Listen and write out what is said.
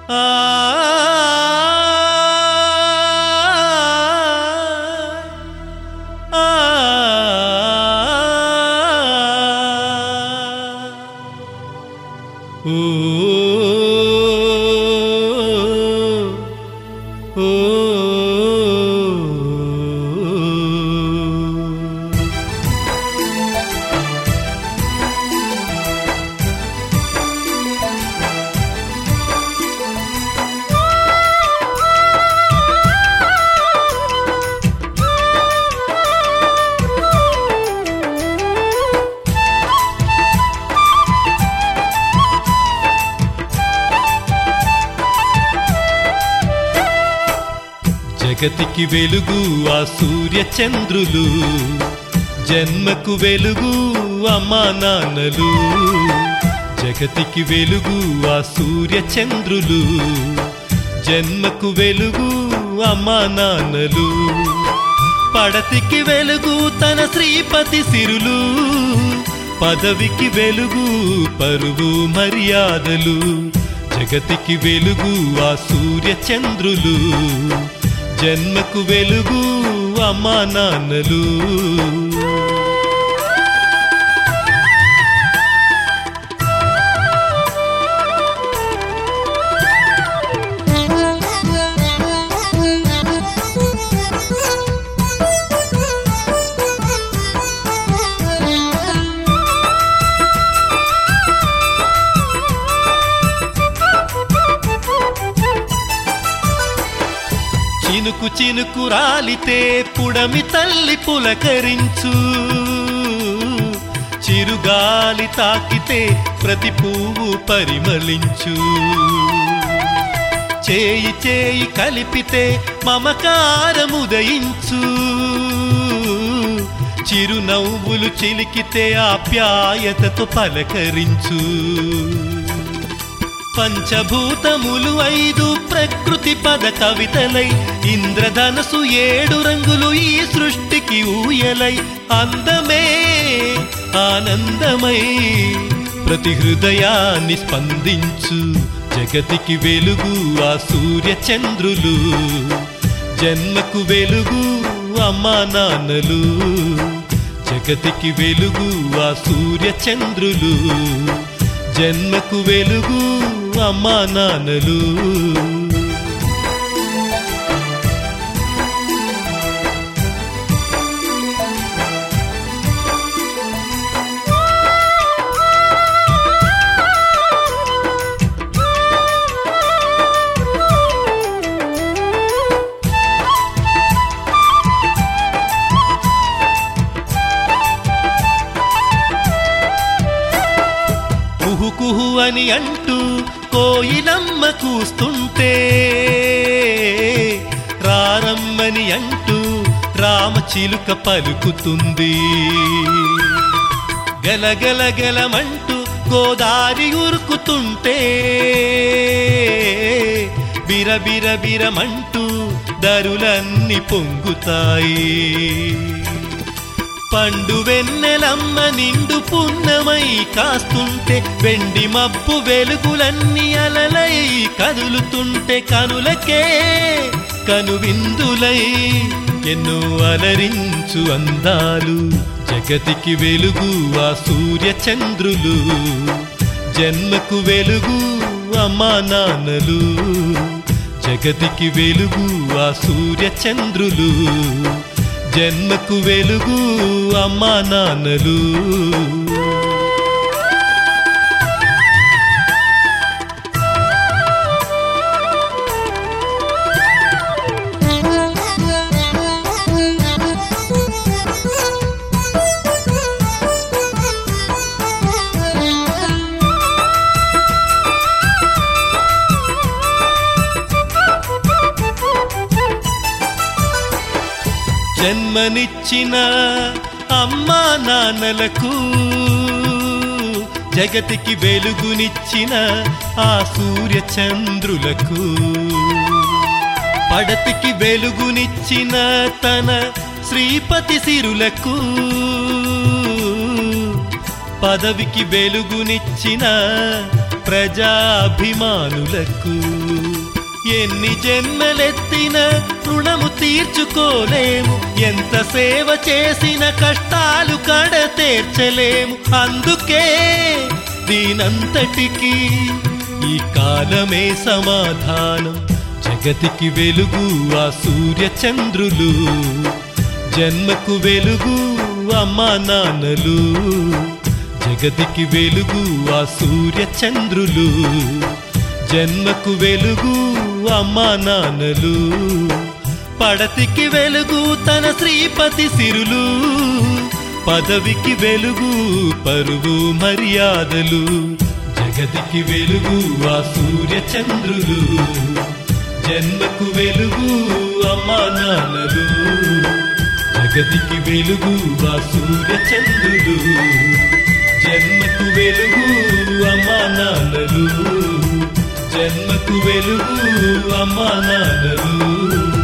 జగతికి వెలుగు ఆ సూర్య చంద్రులు జన్మకు వెలుగు అమ్మా నాన్నలు జగతికి వెలుగు ఆ సూర్య చంద్రులు జన్మకు వెలుగు అమ్మా నాన్నలు పడతికి వెలుగు తన శ్రీపతి సిరులు పదవికి వెలుగు పరువు మర్యాదలు జగతికి వెలుగు ఆ సూర్య చంద్రులు జన్మకు వెలుగు అమ్మా నాన్నలు చినుకు చినుకు రాలితే పుడమి తల్లి పులకరించు చిరుగాలి తాకితే ప్రతి పువ్వు పరిమళించు చేయి చేయి కలిపితే మమకారముదయించు చిరునవ్వులు చిలికితే ఆప్యాయతతో పలకరించు పంచభూతములు ఐదు ప్రకృతి పద కవితలై ఇంద్రధనసు ఏడు రంగులు ఈ సృష్టికి ఊయలై అందమే ఆనందమై ప్రతి హృదయాన్ని స్పందించు జగతికి వెలుగు ఆ సూర్య చంద్రులు జన్మకు వెలుగు అమ్మా నాన్నలు జగతికి వెలుగు ఆ సూర్య చంద్రులు జన్మకు వెలుగు అమ్మా నాన్నలు కుహు కుహు అని అంటూ కోయిలమ్మ కూస్తుంటే రారమ్మని అంటూ రామచిలుక పలుకుతుంది గలగల గలమంటూ గోదారి ఉరుకుతుంటే బిరబిర బిరమంటూ దరులన్నీ పొంగుతాయి పండు వెన్నెలమ్మ నిండు పున్నమై కాస్తుంటే వెండి మబ్బు వెలుగులన్నీ అలలై కదులుతుంటే కనులకే కనువిందులై ఎన్నో అలరించు అందాలు జగతికి వెలుగు ఆ సూర్య చంద్రులు జన్మకు వెలుగు అమ్మా నాన్నలు జగతికి వెలుగు ఆ సూర్య చంద్రులు జన్మకు వెలుగు అమ్మా నాన్నలు జన్మనిచ్చిన అమ్మా నాన్నలకు జగతికి వెలుగునిచ్చిన ఆ సూర్య చంద్రులకు పడతికి వెలుగునిచ్చిన తన శ్రీపతి సిరులకు పదవికి వెలుగునిచ్చిన ప్రజాభిమానులకు ఎన్ని జన్మలెత్తిన రుణము తీర్చుకోలేము ఎంత సేవ చేసిన కష్టాలు కడ తీర్చలేము అందుకే దీనంతటికి ఈ కాలమే సమాధానం జగతికి వెలుగు ఆ సూర్య చంద్రులు జన్మకు వెలుగు అమ్మా నాన్నలు జగతికి వెలుగు ఆ సూర్య చంద్రులు జన్మకు వెలుగు అమ్మా నాన్నలు పడతికి వెలుగు తన శ్రీపతి సిరులు పదవికి వెలుగు పరువు మర్యాదలు జగతికి వెలుగు ఆ సూర్య చంద్రులు జన్మకు వెలుగు అమ్మా నాన్నలు జగతికి వెలుగు ఆ సూర్య చంద్రులు జన్మకు వెలుగు అమ్మా నాన్నలు జన్మకు వెలుగు అమ్మా నాన్నలు